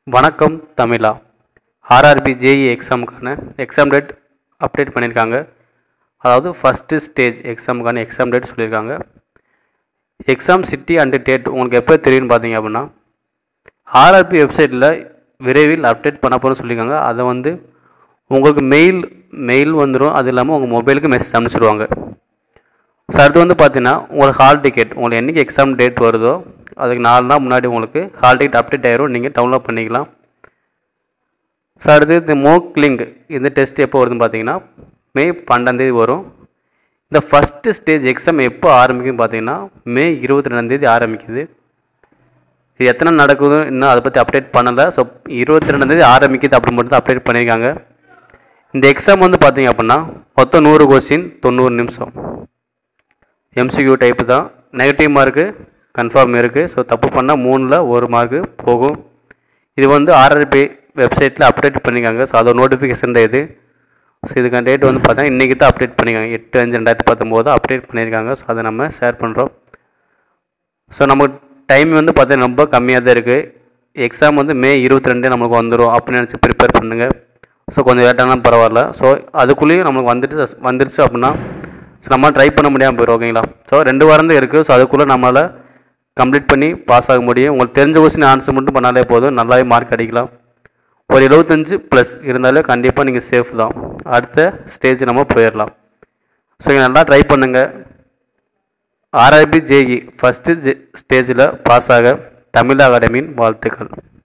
வணக்கம் தமிழா RRB JE எக்ஸாமுக்கான எக்ஸாம் டேட் அப்டேட் பண்ணியிருக்காங்க அதாவது ஃபஸ்ட்டு ஸ்டேஜ் எக்ஸாமுக்கான எக்ஸாம் டேட் சொல்லியிருக்காங்க எக்ஸாம் சிட்டி அண்டு டேட் உங்களுக்கு எப்போ தெரியும்னு பார்த்தீங்க அப்படின்னா ஆர்ஆர்பி வெப்சைட்டில் விரைவில் அப்டேட் பண்ண போகிறோம்னு சொல்லியிருக்காங்க அதை வந்து உங்களுக்கு மெயில் மெயில் வந்துடும் அது இல்லாமல் உங்கள் மொபைலுக்கு மெசேஜ் அனுப்பிச்சிடுவாங்க ஸோ அடுத்து வந்து பார்த்தீங்கன்னா உங்களுக்கு ஹால் டிக்கெட் உங்களுக்கு என்றைக்கு எக்ஸாம் டேட் வருதோ அதுக்கு நாலு நாள் முன்னாடி உங்களுக்கு ஹால் டிக்கெட் அப்டேட் ஆயிரும் நீங்கள் டவுன்லோட் பண்ணிக்கலாம் ஸோ அடுத்து இந்த மோக் லிங்க் இந்த டெஸ்ட் எப்போ வருதுன்னு பார்த்தீங்கன்னா மே பன்னெண்டாந்தேதி வரும் இந்த ஃபஸ்ட்டு ஸ்டேஜ் எக்ஸாம் எப்போ ஆரம்பிக்குதுன்னு பார்த்தீங்கன்னா மே இருபத்தி ரெண்டாந்தேதி ஆரம்பிக்குது இது எத்தனை நாள் நடக்குது இன்னும் அதை பற்றி அப்டேட் பண்ணலை ஸோ இருபத்தி ரெண்டாந்தேதி ஆரம்பிக்குது அப்படி மட்டும் தான் அப்டேட் பண்ணியிருக்காங்க இந்த எக்ஸாம் வந்து பார்த்தீங்க அப்படின்னா மொத்தம் நூறு கொஸ்டின் தொண்ணூறு நிமிஷம் எம்சிக்யூ டைப்பு தான் நெகட்டிவ் மார்க்கு கன்ஃபார்ம் இருக்குது ஸோ தப்பு பண்ணால் மூணில் ஒரு மார்க்கு போகும் இது வந்து ஆர்ஆர்பி வெப்சைட்டில் அப்டேட் பண்ணியிருக்காங்க ஸோ அதோட நோட்டிஃபிகேஷன் தான் இது ஸோ இதுக்கான டேட் வந்து பார்த்தா இன்றைக்கி தான் அப்டேட் பண்ணியிருக்காங்க எட்டு அஞ்சு ரெண்டாயிரத்தி பத்தொம்போது அப்டேட் பண்ணியிருக்காங்க ஸோ அதை நம்ம ஷேர் பண்ணுறோம் ஸோ நமக்கு டைம் வந்து பார்த்தீங்கன்னா ரொம்ப கம்மியாக தான் இருக்குது எக்ஸாம் வந்து மே இருபத்தி ரெண்டு நம்மளுக்கு வந்துடும் அப்படின்னு நினச்சி ப்ரிப்பேர் பண்ணுங்கள் ஸோ கொஞ்சம் லேட்டானா பரவாயில்ல ஸோ அதுக்குள்ளேயும் நம்மளுக்கு வந்துட்டு வந்துருச்சு அப்படின்னா ஸோ நம்ம ட்ரை பண்ண முடியாமல் போயிடும் ஓகேங்களா ஸோ ரெண்டு வாரம் தான் இருக்குது ஸோ அதுக்குள்ளே நம்மளால் கம்ப்ளீட் பண்ணி பாஸ் ஆக முடியும் உங்களுக்கு தெரிஞ்ச கொஸ்டின் ஆன்சர் மட்டும் பண்ணாலே போதும் நல்லாவே மார்க் அடிக்கலாம் ஒரு எழுபத்தஞ்சு ப்ளஸ் இருந்தாலே கண்டிப்பாக நீங்கள் சேஃப் தான் அடுத்த ஸ்டேஜ் நம்ம போயிடலாம் ஸோ இங்கே நல்லா ட்ரை பண்ணுங்கள் ஆர்ஆர்பி ஜேஇ ஃபஸ்ட்டு ஸ்டேஜில் பாஸ் ஆக தமிழ் அகாடமியின் வாழ்த்துக்கள்